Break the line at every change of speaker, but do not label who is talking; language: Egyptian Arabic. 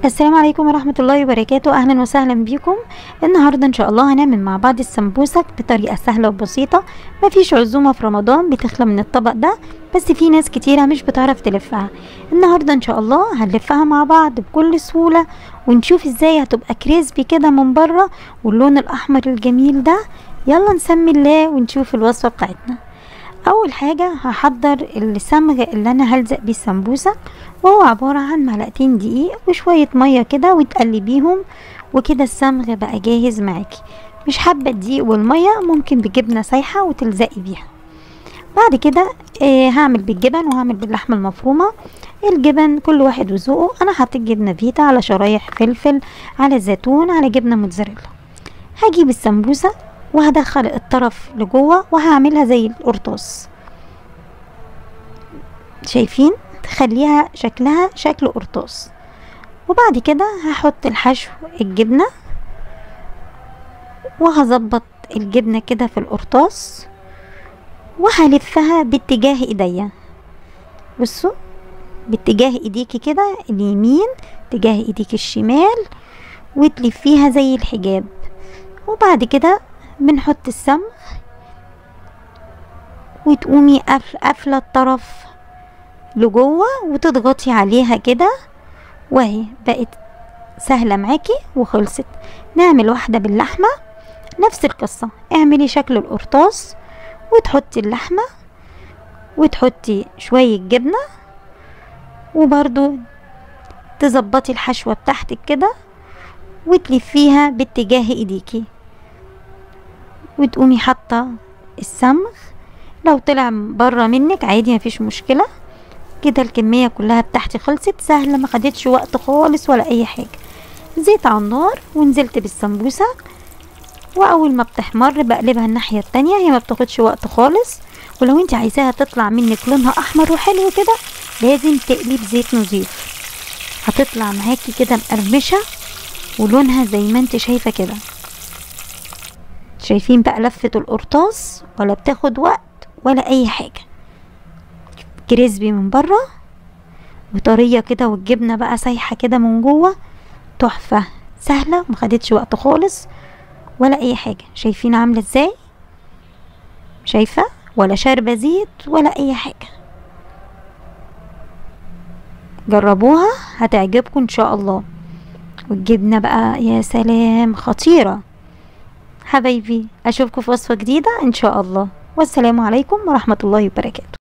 السلام عليكم ورحمة الله وبركاته أهلا وسهلا بيكم النهاردة إن شاء الله هنعمل مع بعض السمبوسك بطريقة سهلة وبسيطة مفيش عزومة في رمضان بتخلى من الطبق ده بس في ناس كتيرة مش بتعرف تلفها النهاردة إن شاء الله هنلفها مع بعض بكل سهولة ونشوف ازاي هتبقى كريسبي كده من بره واللون الأحمر الجميل ده يلا نسمي الله ونشوف الوصفة بتاعتنا اول حاجة هحضر الصمغ اللي انا هلزق بيه السمبوسة وهو عبارة عن معلقتين دقيق وشوية مية كده وتقلبيهم وكده الصمغ بقى جاهز معاكي مش حابة الدقيق والمية ممكن بجبنة سايحة وتلزقي بيها بعد كده آه هعمل بالجبن وهعمل باللحمة المفرومة الجبن كل واحد وذوقه انا حطيت جبنة فيتا على شرايح فلفل على زيتون على جبنة موتزاريلا هجيب السمبوسة وهدخل الطرف لجوه وهعملها زي القرطاس شايفين تخليها شكلها شكل قرطاس وبعد كده هحط الحشو الجبنة وهظبط الجبنة كده في القرطاس وهلفها باتجاه ايديا بصوا باتجاه ايديكي كده اليمين اتجاه ايديك الشمال وتلفيها زي الحجاب وبعد كده بنحط الصمغ وتقومي قافله الطرف لجوه وتضغطي عليها كده وهي بقت سهله معاكي وخلصت نعمل واحده باللحمه نفس القصه اعملي شكل القرطاس وتحطي اللحمه وتحطي شويه جبنه وبرضو تظبطي الحشوه بتاعتك كده وتلفيها باتجاه ايديكي وتقومي حاطه الصمغ لو طلع بره منك عادي مفيش مشكله كده الكميه كلها بتاعتي خلصت سهله ما خدتش وقت خالص ولا اي حاجه زيت على النار ونزلت بالسمبوسه واول ما بتحمر بقلبها الناحيه التانية هي ما بتاخدش وقت خالص ولو انت عايزاها تطلع منك لونها احمر وحلو كده لازم تقلي بزيت نظيف هتطلع معاكي كده مقرمشه ولونها زي ما انت شايفه كده شايفين بقى لفة القرطاس ولا بتاخد وقت ولا اي حاجة كريسبي من بره وطرية كده والجبنة بقى سايحة كده من جوه تحفة سهلة ومخدتش وقت خالص ولا اي حاجة شايفين عاملة ازاي شايفة ولا شاربة زيت ولا اي حاجة جربوها هتعجبكم ان شاء الله والجبنة بقى يا سلام خطيرة حبايبي اشوفكم في وصفة جديدة ان شاء الله والسلام عليكم ورحمة الله وبركاته